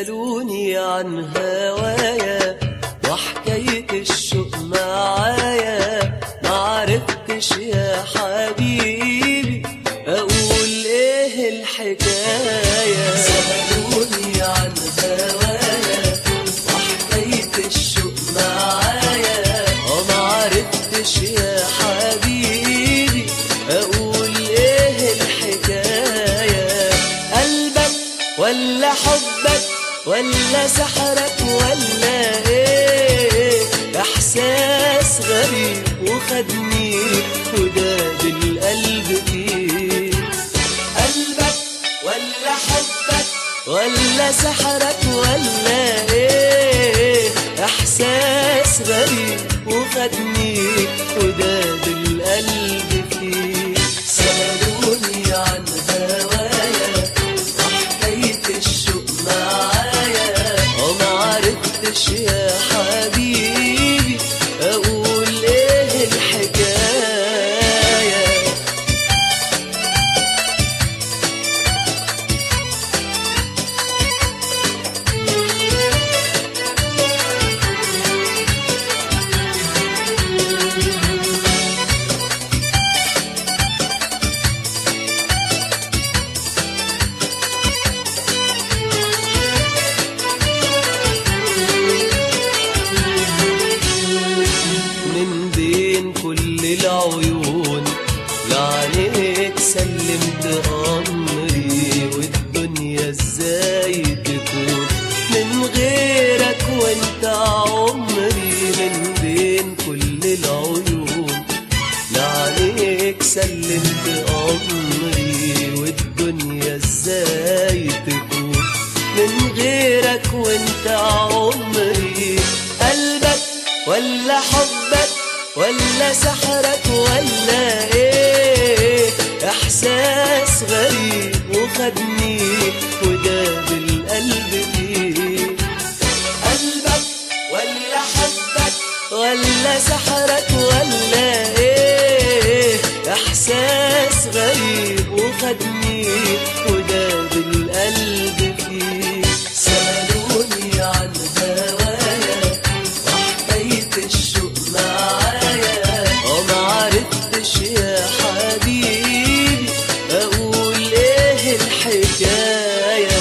سألوني عن هوايا وحكاية الشوق معايا معرفتش يا حبيبي أقول إيه الحكاية سألوني عن هوايا وحكاية الشوق معايا آه معرفتش يا حبيبي أقول إيه الحكاية قلبك ولا حبك ولا سحرك ولا ايه احساس غريب وخدني وداب القلب فيه قلبك ولا حبك ولا سحرك ولا ايه احساس غريب وخدني وداب القلب فيه سألوني عن هوايا وحكاية الشوق معايا وما عرفتش يا حبيبي اقول ايه الحكايه من بين كل العيون لعنيك سلمت أمري والدنيا ازاي تكون من غيرك وانت عمري من بين كل العيون لعنيك سلمت أمري والدنيا ازاي تكون من غيرك وانت عمري قلبك ولا حبك ولا سحرك ولا ايه احساس غريب وخدني وداب القلب فيه قلبك ولا حبك ولا سحرك ولا ايه احساس غريب وخدني وداب القلب فيه سألوني عن هوايا وحكاية الشوق معايا وما عرفتش يا حبيبي اقول ايه الحكايه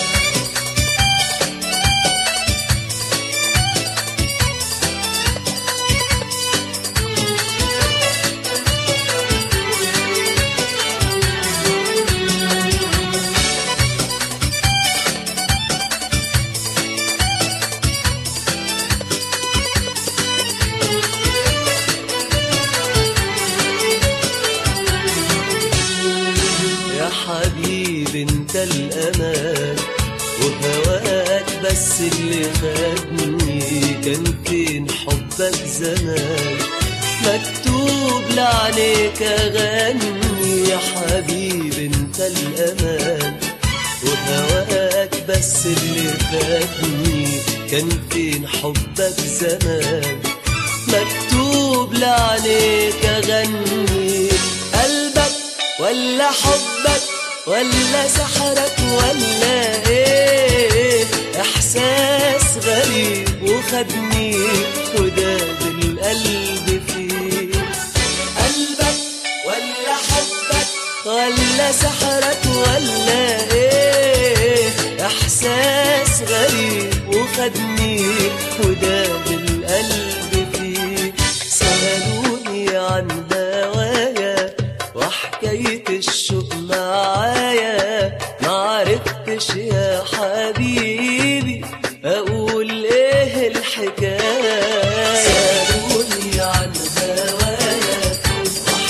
يا حبيبي انت الامان وهواك بس اللي خدني كان فين حبك زمان مكتوب لعنيك اغني يا حبيبي انت الامان وهواك بس اللي فاتني كان فين حبك زمان مكتوب لعنيك اغني قلبك ولا حبك ولا سحرك ولا ايه احساس غريب وخدني وداب القلب فيه قلبك ولا حبك ولا سحرك ولا ايه احساس غريب وخدني وداب القلب فيه سألوني عن هوايا وحكاية الشوق معايا معرفتش يا حبيبي أقول إيه الحكاية سألوني عن هوايا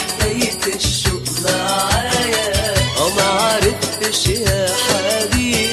وحكاية الشوق معايا أو معرفتش يا حبيبي